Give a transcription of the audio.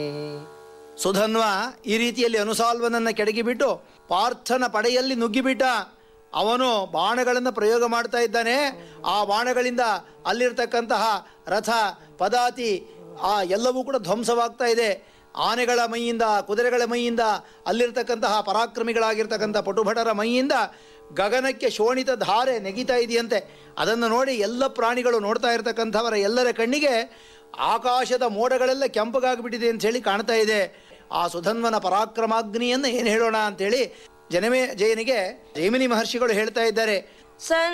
ಸುಧನ್ವ ಈ ರೀತಿಯಲ್ಲಿ ಅನುಸಾಲ್ವನನ್ನ ಕೆಡಗಿಬಿಟ್ಟು ಪಾರ್ಥನ ಪಡೆಯಲ್ಲಿ ನುಗ್ಗಿಬಿಟ್ಟ ಅವನು ಬಾಣಗಳನ್ನು ಪ್ರಯೋಗ ಮಾಡ್ತಾ ಇದ್ದಾನೆ ಆ ಬಾಣಗಳಿಂದ ಅಲ್ಲಿರ್ತಕ್ಕಂತಹ ರಥ ಪದಾತಿ ಆ ಎಲ್ಲವೂ ಕೂಡ ಧ್ವಂಸವಾಗ್ತಾ ಇದೆ ಆನೆಗಳ ಮೈಯಿಂದ ಕುದುರೆಗಳ ಮೈಯಿಂದ ಅಲ್ಲಿರ್ತಕ್ಕಂತಹ ಪರಾಕ್ರಮಿಗಳಾಗಿರ್ತಕ್ಕಂಥ ಪಟುಭಟರ ಮೈಯಿಂದ ಗಗನಕ್ಕೆ ಶೋಣಿತ ಧಾರೆ ನೆಗಿತಾ ಇದೆಯಂತೆ ಅದನ್ನು ನೋಡಿ ಎಲ್ಲ ಪ್ರಾಣಿಗಳು ನೋಡ್ತಾ ಇರತಕ್ಕಂಥವರ ಎಲ್ಲರ ಕಣ್ಣಿಗೆ ಆಕಾಶದ ಮೋಡಗಳೆಲ್ಲ ಕೆಂಪಗಾಗ್ಬಿಟ್ಟಿದೆ ಅಂತ ಹೇಳಿ ಕಾಣ್ತಾ ಇದೆ ಆ ಸುಧನ್ವನ ಪರಾಕ್ರಮಾಗ್ನಿಯನ್ನು ಏನು ಹೇಳೋಣ ಅಂತೇಳಿ ಜನಮೇ ಜಯನಿಗೆ ಜೈಮಿನಿ ಮಹರ್ಷಿಗಳು ಹೇಳ್ತಾ ಇದ್ದಾರೆ ಸ